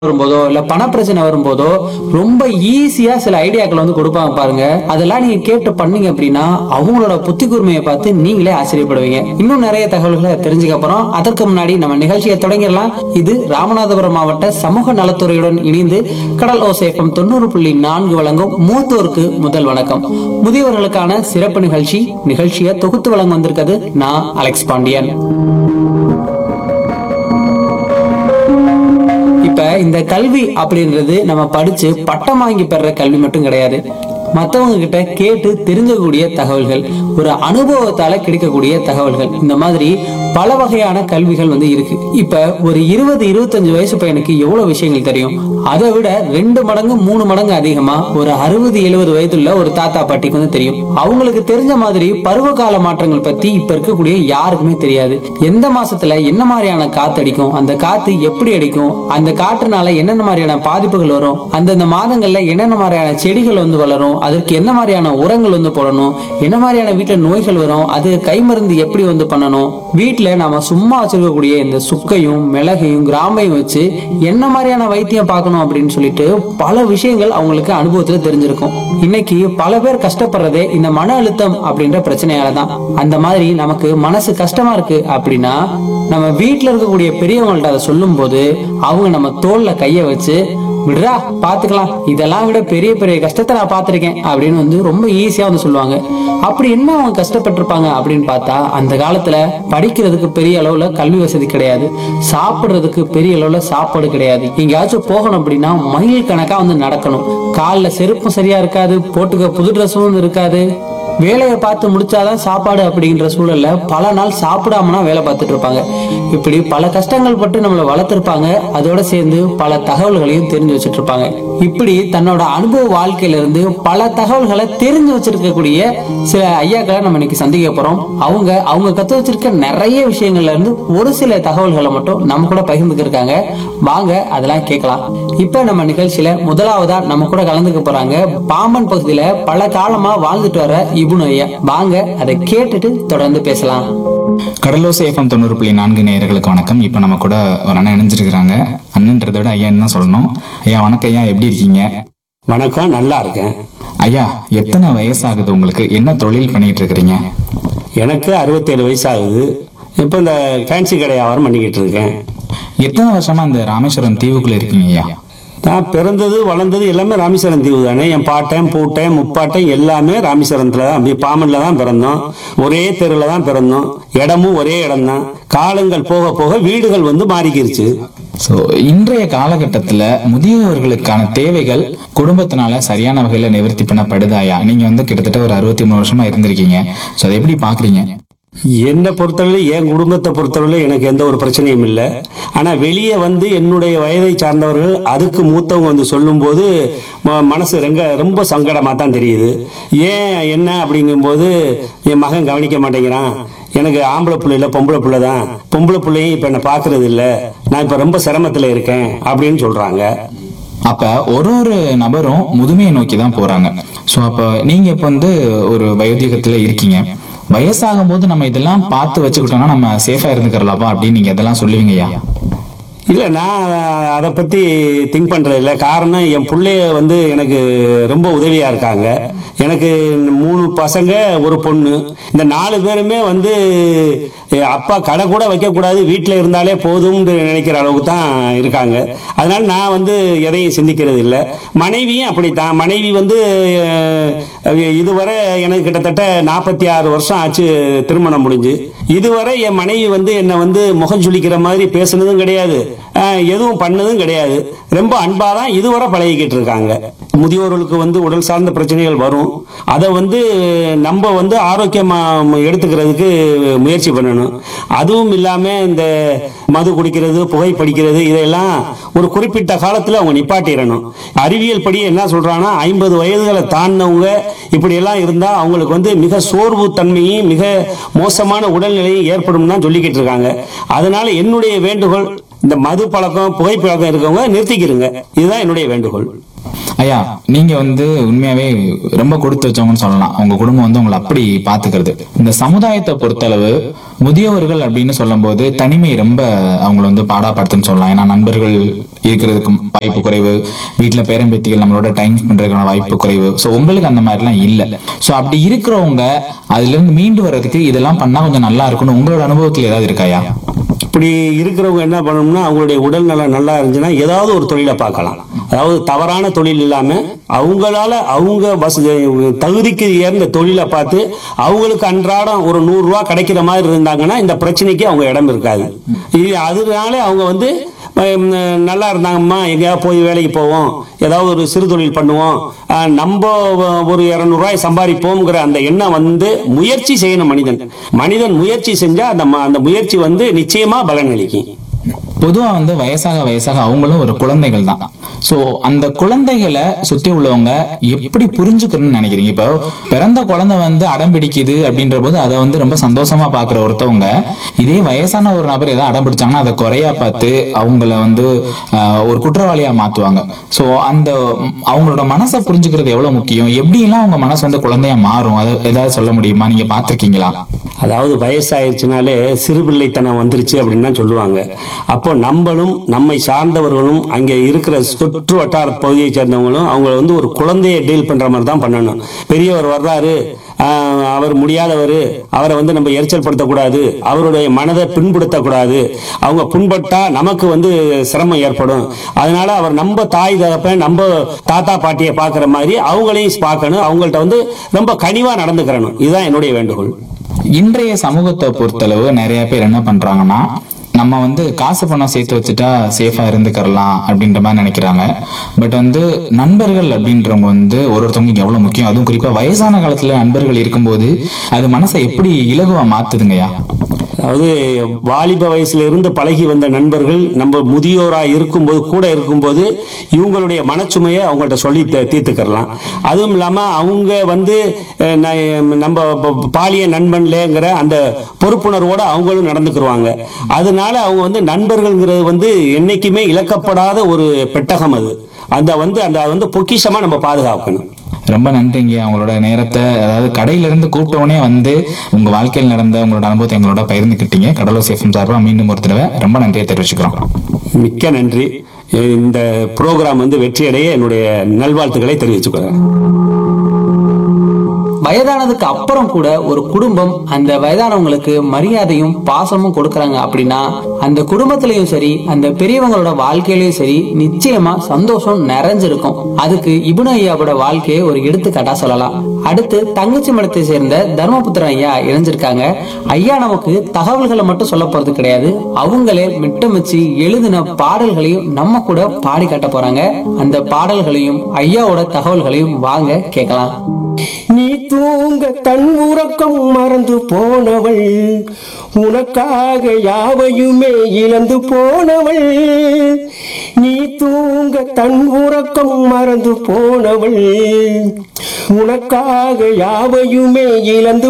வரும்போதோ இல்ல பண பிரச்சனை வரும்போதோ ரொம்ப ஈஸியா சில ஐடியாக்களை வந்து கொடுப்பாங்க பாருங்க அதெல்லாம் நீங்க கேட்டு பண்ணீங்க அப்படின்னா அவங்களோட புத்தி கூர்மையை பார்த்து நீங்களே ஆச்சரியப்படுவீங்க இன்னும் நிறைய தகவல்களை தெரிஞ்சுக்க போறோம் அதற்கு முன்னாடி நம்ம நிகழ்ச்சியை தொடங்கிடலாம் இது ராமநாதபுரம் மாவட்ட சமூக நலத்துறையுடன் இணைந்து கடல் ஓசேஃபம் தொண்ணூறு புள்ளி நான்கு வழங்கும் மூத்தோருக்கு முதல் வணக்கம் முதியவர்களுக்கான சிறப்பு நிகழ்ச்சி நிகழ்ச்சியை தொகுத்து வழங்க வந்திருக்கிறது நான் அலெக்ஸ் பாண்டியன் இப்ப இந்த கல்வி அப்படின்றது நம்ம படிச்சு பட்டம் வாங்கி பெற கல்வி மட்டும் கிடையாது மத்தவங்க கிட்ட கேட்டு தெரிஞ்சக்கூடிய தகவல்கள் ஒரு அனுபவத்தால கிடைக்கக்கூடிய தகவல்கள் இந்த மாதிரி பல வகையான கல்விகள் வந்து இருக்கு இப்ப ஒரு இருபது இருபத்தஞ்சு வயசு பையனுக்கு எவ்வளவு விஷயங்கள் தெரியும் அதை விட ரெண்டு மடங்கு மூணு மடங்கு அதிகமா ஒரு அறுபது எழுபது வயதுள்ள ஒரு தாத்தா பாட்டிக்கு வந்து தெரியும் அவங்களுக்கு தெரிஞ்ச மாதிரி பருவகால மாற்றங்கள் பத்தி இப்ப இருக்கக்கூடிய யாருக்குமே தெரியாது எந்த மாசத்துல என்ன மாதிரியான காத்து அடிக்கும் அந்த காத்து எப்படி அடிக்கும் அந்த காற்றுனால என்னென்ன மாதிரியான பாதிப்புகள் வரும் அந்தந்த மாதங்கள்ல என்னென்ன மாதிரியான செடிகள் வந்து வளரும் அதற்கு என்ன மாதிரியான உரங்கள் வந்து போடணும் என்ன மாதிரியான வீட்டுல நோய்கள் வரும் அது கை மருந்து எப்படி வந்து பண்ணணும் வீட்டுல நாம சும்மா வச்சிருக்கக்கூடிய இந்த சுக்கையும் மிளகையும் கிராம்பையும் வச்சு என்ன மாதிரியான வைத்தியம் பார்க்கணும் அப்படின்னு சொல்லிட்டு பல விஷயங்கள் அவங்களுக்கு அனுபவத்துல தெரிஞ்சிருக்கும் இன்னைக்கு பல பேர் கஷ்டப்படுறதே இந்த மன அழுத்தம் அப்படின்ற பிரச்சனையால தான் அந்த மாதிரி நமக்கு மனசு கஷ்டமா இருக்கு அப்படின்னா நம்ம வீட்டுல இருக்கக்கூடிய பெரியவங்கள்ட்ட அதை சொல்லும் போது அவங்க நம்ம தோல்ல கைய வச்சு விடுறா பாத்துக்கலாம் இதெல்லாம் விட பெரிய பெரிய கஷ்டத்தை நான் பார்த்திருக்கேன் அப்படின்னு வந்து ரொம்ப ஈஸியா வந்து சொல்லுவாங்க அப்படி என்ன அவங்க கஷ்டப்பட்டிருப்பாங்க அப்படின்னு பார்த்தா அந்த காலத்துல படிக்கிறதுக்கு பெரிய அளவுல கல்வி வசதி கிடையாது சாப்பிடுறதுக்கு பெரிய அளவுல சாப்பாடு கிடையாது எங்கேயாச்சும் போகணும் அப்படின்னா மைல் கணக்கா வந்து நடக்கணும் கால்ல செருப்பும் சரியா இருக்காது போட்டுக்க புது ட்ரெஸ்ஸும் இருக்காது வேலையை பார்த்து முடிச்சாதான் சாப்பாடு அப்படிங்கிற சூழல்ல பல நாள் சாப்பிடாமனா வேலை பார்த்துட்டு இருப்பாங்க இப்படி பல கஷ்டங்கள் பட்டு நம்மளை வளர்த்திருப்பாங்க அதோட சேர்ந்து பல தகவல்களையும் தெரிஞ்சு வச்சுட்டு இருப்பாங்க இப்படி தன்னோட அனுபவ வாழ்க்கையில இருந்து பல தகவல்களை தெரிஞ்சு வச்சிருக்கக்கூடிய சில ஐயாக்களை நம்ம இன்னைக்கு சந்திக்க போறோம் அவங்க அவங்க கத்து வச்சிருக்க நிறைய விஷயங்கள்ல இருந்து ஒரு சில தகவல்களை மட்டும் நம்ம கூட பகிர்ந்துக்கிருக்காங்க வாங்க அதெல்லாம் கேட்கலாம் இப்ப நம்ம நிகழ்ச்சியில முதலாவதா நம்ம கூட கலந்துக்க போறாங்க பாம்பன் பகுதியில பல காலமா வாழ்ந்துட்டு வர இபுன் ஐயா வாங்க அதை கேட்டுட்டு தொடர்ந்து பேசலாம் கடலோசை எஃப்எம் தொண்ணூறு புள்ளி நான்கு நேயர்களுக்கு வணக்கம் இப்போ நம்ம கூட ஒரு அண்ணன் இணைஞ்சிருக்கிறாங்க அண்ணன்றதை விட ஐயா என்ன சொல்லணும் ஐயா வணக்கம் ஐயா எப்படி இருக்கீங்க வணக்கம் நல்லா இருக்கேன் ஐயா எத்தனை வயசாகுது உங்களுக்கு என்ன தொழில் பண்ணிட்டு இருக்கிறீங்க எனக்கு அறுபத்தேழு வயசு ஆகுது இப்போ இந்த ஃபேன்சி கடை வியாபாரம் பண்ணிக்கிட்டு இருக்கேன் எத்தனை வருஷமா இந்த ராமேஸ்வரம் தீவுக்குள்ள இருக்கீங்க ஐயா நான் பிறந்தது வளர்ந்தது எல்லாமே ராமேஸ்வரம் தீவு தானே என் பாட்டன் பூட்டன் முப்பாட்டன் எல்லாமே ராமேஸ்வரத்தில் தான் அப்படி பாமனில் தான் பிறந்தோம் ஒரே தெருவில் தான் பிறந்தோம் இடமும் ஒரே இடம் தான் காலங்கள் போக போக வீடுகள் வந்து மாறிக்கிருச்சு ஸோ இன்றைய காலகட்டத்தில் முதியவர்களுக்கான தேவைகள் குடும்பத்தினால சரியான வகையில் நிவர்த்தி பண்ணப்படுதாயா நீங்க வந்து கிட்டத்தட்ட ஒரு அறுபத்தி மூணு வருஷமா இருந்திருக்கீங்க ஸோ அதை எப்படி பாக்குறீங்க என்னை பொறுத்தவரை என் குடும்பத்தை பொறுத்தவரை எனக்கு எந்த ஒரு பிரச்சனையும் இல்லை ஆனா வெளியே வந்து என்னுடைய வயதை சார்ந்தவர்கள் அதுக்கு மூத்தவங்க வந்து சொல்லும்போது ம- மனசு ரொம்ப ரொம்ப சங்கடமா தான் தெரியுது ஏன் என்ன அப்படிங்கும்போது என் மகன் கவனிக்க மாட்டேங்கிறான் எனக்கு ஆம்பளை பிள்ளை இல்லை பொம்பளை பிள்ளை தான் பொம்பளை பிள்ளையும் இப்ப என்னை பாக்குறது இல்ல நான் இப்ப ரொம்ப சிரமத்துல இருக்கேன் அப்படின்னு சொல்றாங்க அப்ப ஒரு ஒரு நபரும் முதுமையை நோக்கி தான் போறாங்க சோ அப்ப நீங்க இப்ப வந்து ஒரு வயோதிகத்துல இருக்கீங்க வயசாகும் போது நம்ம இதெல்லாம் பார்த்து வச்சுக்கிட்டோம்னா நம்ம சேஃபா இருந்துக்கிறலாப்பா அப்படின்னு நீங்க இதெல்லாம் சொல்லுவீங்கய்யா இல்ல நான் அதை பத்தி திங்க் பண்றது இல்ல காரணம் என் பிள்ளைய வந்து எனக்கு ரொம்ப உதவியா இருக்காங்க எனக்கு மூணு பசங்க ஒரு பொண்ணு இந்த நாலு பேருமே வந்து எ, அப்பா கடை கூட வைக்க கூடாது வீட்டில் இருந்தாலே போதும்னு நினைக்கிற அளவுக்கு தான் இருக்காங்க அதனால நான் வந்து எதையும் சிந்திக்கிறது இல்லை மனைவியும் அப்படித்தான் மனைவி வந்து அஹ், இதுவரை எனக்கு கிட்டத்தட்ட நாற்பத்தி ஆறு வருஷம் ஆச்சு திருமணம் முடிஞ்சு இதுவரை என் மனைவி வந்து என்னை வந்து முகம் சுளிக்கிற மாதிரி பேசுனதும் கிடையாது அஹ், எதுவும் பண்ணதும் கிடையாது ரொம்ப அன்பா தான் இதுவரை பழகிக்கிட்டு இருக்காங்க முதியோர்களுக்கு வந்து உடல் சார்ந்த பிரச்சனைகள் வரும் அதை வந்து நம்ம வந்து ஆரோக்கியமா எடுத்துக்கிறதுக்கு முயற்சி பண்ணணும் அதுவும் இல்லாம இந்த மது குடிக்கிறது புகைப்பிடிக்கிறது இதெல்லாம் ஒரு குறிப்பிட்ட காலத்துல அவங்க நிப்பாட்டிடணும் அறிவியல் படி என்ன சொல்றாங்கன்னா ஐம்பது வயதுகளை தாண்டினவங்க இப்படி எல்லாம் இருந்தா அவங்களுக்கு வந்து மிக சோர்வு தன்மையும் மிக மோசமான உடல்நிலையும் ஏற்படும் தான் சொல்லிக்கிட்டு இருக்காங்க அதனால என்னுடைய வேண்டுகோள் இந்த மது பழக்கம் புகைப்பழக்கம் இருக்கவங்க நிறுத்திக்கிறங்க இதுதான் என்னுடைய வேண்டுகோள் ஐயா நீங்க வந்து உண்மையாவே ரொம்ப கொடுத்து வச்சவங்கன்னு சொல்லலாம் உங்க குடும்பம் வந்து உங்களை அப்படி பாத்துக்கிறது இந்த சமுதாயத்தை பொறுத்தளவு முதியவர்கள் அப்படின்னு சொல்லும்போது தனிமை ரொம்ப அவங்கள வந்து பாடாப்படுத்துன்னு சொல்லலாம் ஏன்னா நண்பர்கள் இருக்கிறதுக்கு வாய்ப்பு குறைவு வீட்டுல பேரம்பேத்திகள் நம்மளோட டைம் பண்றதுக்கான வாய்ப்பு குறைவு ஸோ உங்களுக்கு அந்த மாதிரிலாம் இல்லை ஸோ அப்படி இருக்கிறவங்க அதுல இருந்து மீண்டு வர்றதுக்கு இதெல்லாம் பண்ணா கொஞ்சம் நல்லா இருக்கும்னு உங்களோட அனுபவத்தில் ஏதாவது இருக்காயா இப்படி இருக்கிறவங்க என்ன பண்ணணும்னா அவங்களுடைய உடல் நலம் நல்லா இருந்துச்சுன்னா ஏதாவது ஒரு தொழிலை பார்க்கலாம் அதாவது தவறான தொழில் இல்லாம அவங்களால அவங்க வசதி தகுதிக்கு ஏர்ந்த தொழிலை பார்த்து அவங்களுக்கு அன்றாடம் ஒரு நூறு ரூபா கிடைக்கிற மாதிரி இருந்தாங்கன்னா இந்த பிரச்சனைக்கு அவங்க இடம் இருக்காது இது அதனால அவங்க வந்து ஹம், நல்லா இருந்தாங்கம்மா எங்கேயாவது போய் வேலைக்கு போவோம் ஏதாவது ஒரு சிறு தொழில் பண்ணுவோம் அஹ், நம்ம ஒரு இரநூறுவாய் சம்பாதிப்போங்கிற அந்த எண்ணம் வந்து முயற்சி செய்யணும் மனிதன் மனிதன் முயற்சி செஞ்சா அந்த ம- அந்த முயற்சி வந்து நிச்சயமா பலன் அளிக்கும் பொதுவா வந்து வயசாக வயசாக அவங்களும் ஒரு குழந்தைகள் தான் சோ அந்த குழந்தைகளை சுத்தி உள்ளவங்க எப்படி புரிஞ்சுக்கணும்னு நினைக்கிறீங்க இப்போ பிறந்த குழந்தை வந்து அடம் பிடிக்குது அப்படின்ற போது அதை வந்து ரொம்ப சந்தோஷமா பாக்குற ஒருத்தவங்க இதே வயசான ஒரு நபர் ஏதாவது அடம் பிடிச்சாங்கன்னா அதை குறையா பார்த்து அவங்கள வந்து ஆஹ், ஒரு குற்றவாளியா மாத்துவாங்க சோ அந்த ம், அவங்களோட மனசை புரிஞ்சுக்கிறது எவ்வளவு முக்கியம் எப்படிலாம் அவங்க மனசு வந்து குழந்தையா மாறும் அதை ஏதாவது சொல்ல முடியுமா நீங்க பாத்திருக்கீங்களா அதாவது வயசாயிருச்சுனாலே சிறுபிள்ளைத்தனம் வந்துருச்சு அப்படின்னு தான் சொல்லுவாங்க அப்போ நம்மளும் நம்மை சார்ந்தவர்களும் அங்கே இருக்கிற சுற்று வட்டார பகுதியை சேர்ந்தவங்களும் அவங்கள வந்து ஒரு குழந்தையை டீல் பண்ற மாதிரி தான் பண்ணணும் பெரியவர் வர்றாரு ஆஹ், அவர் முடியாதவர் அவரை வந்து நம்ம எரிச்சல் படுத்தக்கூடாது அவருடைய மனதை பின்படுத்தக்கூடாது அவங்க புண்பட்டா நமக்கு வந்து சிரமம் ஏற்படும் அதனால அவர் நம்ம தாய் தகப்பன் நம்ம தாத்தா பாட்டியை பார்க்குற மாதிரி அவங்களையும் பார்க்கணும் அவங்கள்ட்ட வந்து ரொம்ப கனிவா நடந்துக்கிறணும் இதுதான் என்னுடைய வேண்டுகோள் இன்றைய சமூகத்தை பொறுத்தளவு நிறைய பேர் என்ன பண்றாங்கன்னா நம்ம வந்து காசு பணம் சேர்த்து வச்சுட்டா சேஃபா இருந்துக்கிறலாம் அப்படின்ற மாதிரி நினைக்கிறாங்க பட் வந்து நண்பர்கள் அப்படின்றவங்க வந்து ஒரு ஒருத்தவங்களுக்கு எவ்வளவு முக்கியம் அதுவும் குறிப்பா வயசான காலத்துல நண்பர்கள் இருக்கும்போது அது மனசை எப்படி இலகுவா மாத்துதுங்கய்யா அதாவது வாலிப வயசுல இருந்து பழகி வந்த நண்பர்கள் நம்ம முதியோரா இருக்கும்போது கூட இருக்கும்போது இவங்களுடைய மனச்சுமையை அவங்கள்ட்ட சொல்லி தீ- தீர்த்துக்கிறலாம் அதுவும் இல்லாம அவங்க வந்து அஹ், ந- நம்ம ப- பாலிய நண்பன்லேங்கிற அந்த பொறுப்புணர்வோட அவங்களும் நடந்துக்கிருவாங்க அதனால அவங்க வந்து நண்பர்கள்ங்கிறது வந்து என்னைக்குமே இழக்கப்படாத ஒரு பெட்டகம் அது அந்த வந்து அந்த வந்து பொக்கிஷமா நம்ம பாதுகாக்கணும் ரொம்ப நன்றிங்க உங்களோட நேரத்தை அதாவது கடையில இருந்து கூப்பிட்டவனே வந்து உங்க வாழ்க்கையில் நடந்த உங்களோட அனுபவத்தை எங்களோட பகிர்ந்துக்கிட்டீங்க கடலூர் சேஃபம் சார்பா மீண்டும் ஒரு தடவை ரொம்ப நன்றியை தெரிவிச்சுக்கிறோம் மிக்க நன்றி இந்த ப்ரோக்ராம் வந்து வெற்றியடைய என்னுடைய நல்வாழ்த்துக்களை தெரிவிச்சுக்கிறேன் வயதானதுக்கு அப்புறம் கூட ஒரு குடும்பம் அந்த வயதானவங்களுக்கு மரியாதையும் பாசமும் கொடுக்கறாங்க அப்படின்னா அந்த குடும்பத்திலயும் சரி அந்த பெரியவங்களோட வாழ்க்கையிலயும் சரி நிச்சயமா சந்தோஷம் நிறைஞ்சிருக்கும் அதுக்கு இபுன ஐயாவோட வாழ்க்கையை ஒரு எடுத்துக்காட்டா சொல்லலாம் அடுத்து தங்கச்சி மடத்தை சேர்ந்த தர்மபுத்திரன் ஐயா இணைஞ்சிருக்காங்க ஐயா நமக்கு தகவல்களை மட்டும் சொல்ல போறது கிடையாது அவங்களே மிட்டமிச்சு எழுதின பாடல்களையும் நம்ம கூட பாடி காட்ட போறாங்க அந்த பாடல்களையும் ஐயாவோட தகவல்களையும் வாங்க கேட்கலாம் நீ தூங்க தன் உறக்கம் மறந்து போனவள் உனக்காக யாவையுமே இழந்து போனவள் நீ தூங்க தன் உறக்கம் மறந்து போனவள் உனக்காக யாவையுமே இழந்து